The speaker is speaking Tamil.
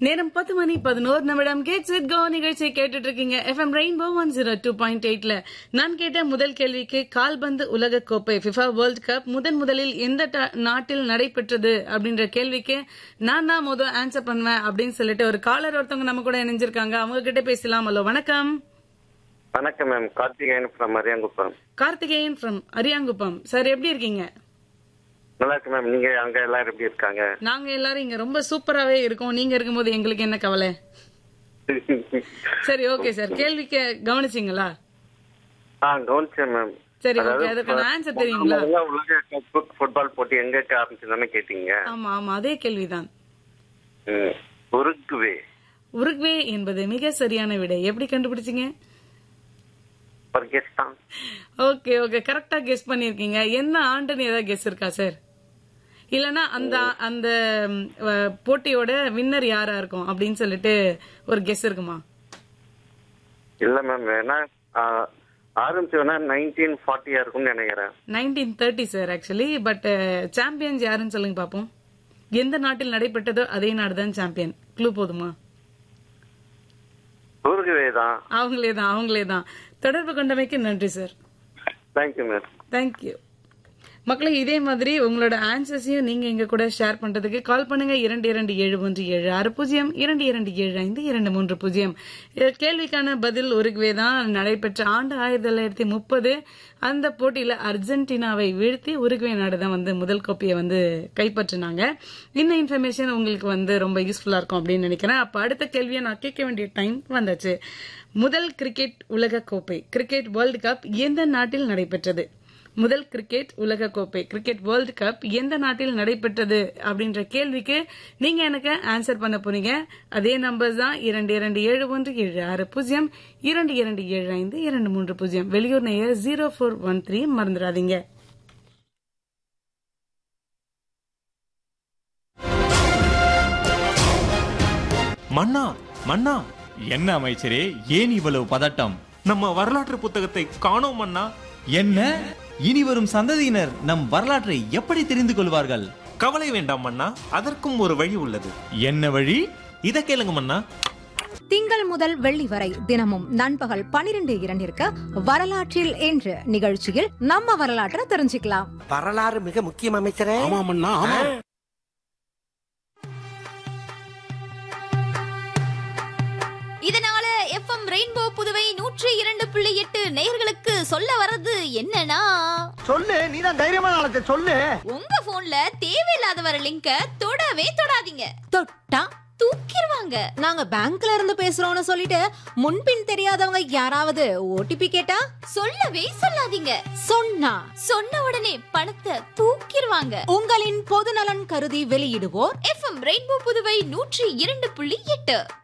நேரம் பத்து மணி பதினோரு நிமிடம் கேட்ஸ் வித் கோ நிகழ்ச்சியை கேட்டுட்டு இருக்கீங்க FM rainbow one zero two point எயிட்ல நான் கேட்ட முதல் கேள்விக்கு கால்பந்து உலக கோப்பை ஃபிஃபா வேர்ல்ட் கப் முதன் முதலில் எந்த ட- நாட்டில் நடைபெற்றது அப்படின்ற கேள்விக்கு நான் தான் முதல் ஆன்சர் பண்ணுவேன் அப்படின்னு சொல்லிட்டு ஒரு காலர் ஒருத்தவங்க நம்ம கூட இணைஞ்சிருக்காங்க அவங்க கிட்ட பேசலாம் ஹலோ வணக்கம் வணக்கம் ma'am Karthikeyan from Ariyankuppam Karthikeyan from Ariyankuppam sir எப்படி இருக்கீங்க நல்லா இருக்கு மேம் நீங்க அங்க எல்லாரும் எப்படி இருக்காங்க நாங்க எல்லாரும் இங்க ரொம்ப சூப்பராவே இருக்கோம் நீங்க இருக்கும்போது எங்களுக்கு என்ன கவலை சரி ஓகே சார் கேள்விக்கு கவனிச்சிங்களா ஆ கவனிச்சேன் மேம் சரி ஓகே அதுக்கான ஆன்சர் தெரியுங்களா முதல்ல உலக கப் ஃபுட்பால் போட்டி எங்க ஆரம்பிச்சதுன்னு கேட்டீங்க ஆமா ஆமா அதே கேள்விதான் ம். உருகுவே உருக்வே என்பது மிக சரியான விடை எப்படி கண்டுபிடிச்சீங்க பர்கெஸ்தான் ஓகே ஓகே கரெக்டா கெஸ் பண்ணிருக்கீங்க என்ன ஆண்டுன்னு ஏதாவது கெஸ் இருக்கா சார் இல்லனா அந்த அந்த ம், அஹ், போட்டியோட வின்னர் யாரா இருக்கும் அப்படின்னு சொல்லிட்டு ஒரு கெஸ் இருக்குமா இல்ல மேம் வேணா ஆ, ஆரம்பிச்சதுன்னா நைன்டீன் ஃபார்ட்டியா இருக்கும்னு நினைக்கிறேன் nineteen thirty sir actually but champions யாருன்னு சொல்லுங்க பாப்போம் எந்த நாட்டில் நடைபெற்றதோ அதே நாடு தான் சாம்பியன் க்ளூ போதுமா உருகுவே தான் அவங்களே தான் அவங்களே தான் தொடர்பு கொண்டமைக்கு நன்றி சார் தேங்க்யூ மேம் தேங்க்யூ மக்களே இதே மாதிரி உங்களோட ஆன்சர்ஸையும் நீங்க எங்க கூட ஷேர் பண்றதுக்கு கால் பண்ணுங்க இரண்டு இரண்டு ஏழு ஒன்று ஏழு ஆறு பூஜ்ஜியம் இரண்டு இரண்டு ஏழு ஐந்து இரண்டு மூன்று பூஜ்ஜியம் இது கேள்விக்கான பதில் ஒருவே தான் நடைபெற்ற ஆண்டு ஆயிரத்தி தொள்ளாயிரத்தி முப்பது அந்த போட்டியில அர்ஜென்டினாவை வீழ்த்தி உருகுவே நாடு தான் வந்து முதல் கோப்பையை வந்து கைப்பற்றினாங்க இந்த இன்ஃபர்மேஷன் உங்களுக்கு வந்து ரொம்ப யூஸ்ஃபுல்லா இருக்கும் அப்படின்னு நினைக்கிறேன் அப்ப அடுத்த கேள்வியை நான் கேட்க வேண்டிய டைம் வந்தாச்சு முதல் கிரிக்கெட் உலக கோப்பை கிரிக்கெட் வேர்ல்டு கப் எந்த நாட்டில் நடைபெற்றது முதல் கிரிக்கெட் உலக கோப்பை கிரிக்கெட் வேர்ல்டு கப் எந்த நாட்டில் நடைபெற்றது அப்படின்ற கேள்விக்கு நீங்க எனக்கு ஆன்சர் பண்ண போறீங்க அதே நம்பர் தான் இரண்டு இரண்டு ஏழு ஒன்று ஏழு ஆறு பூஜ்ஜியம் இரண்டு இரண்டு ஏழு ஐந்து இரண்டு மூன்று பூஜ்ஜியம் வெளியூர் நேயர் ஜீரோ ஃபோர் ஒன் த்ரீ மறந்துடாதீங்க மன்னா மன்னா என்ன அமைச்சரே ஏன் இவ்வளவு பதட்டம் நம்ம வரலாற்று புத்தகத்தை காணோம் மன்னா என்ன இனி வரும் சந்ததியினர் நம் வரலாற்றை எப்படி தெரிந்து கொள்வார்கள் கவலை வேண்டாம் மன்னா அதற்கும் ஒரு வழி உள்ளது என்ன வழி இத கேளுங்க மன்னா திங்கள் முதல் வெள்ளி வரை தினமும் நண்பகல் பனிரெண்டு இரண்டிற்கு வரலாற்றில் என்று நிகழ்ச்சியில் நம்ம வரலாற்றை தெரிஞ்சுக்கலாம் வரலாறு மிக முக்கியம் அமைச்சரே ஆமாமண்ணா ஆமா இதனால எஃப்எம் ரெயின்போ புதுவை நூற்றி இரண்டு புள்ளி எட்டு நேயர்களுக்கு சொல்ல வர்றது என்னன்னா சொல்லு நீதான் தைரியமான ஆளத்தை சொல்லு உங்க போன்ல தேவையில்லாத வர லிங்க தொடவே தொடாதீங்க தொட்டா தூக்கிடுவாங்க நாங்க பேங்க்ல இருந்து பேசுறோம்னு சொல்லிட்டு முன்பின் தெரியாதவங்க யாராவது ஓடிபி கேட்டா சொல்லவே சொல்லாதீங்க சொன்னா சொன்ன உடனே பணத்தை தூக்கிடுவாங்க உங்களின் பொதுநலன் கருதி வெளியிடுவோர் எஃப்எம் ரெயின்போ புதுவை நூற்றி இரண்டு புள்ளி எட்டு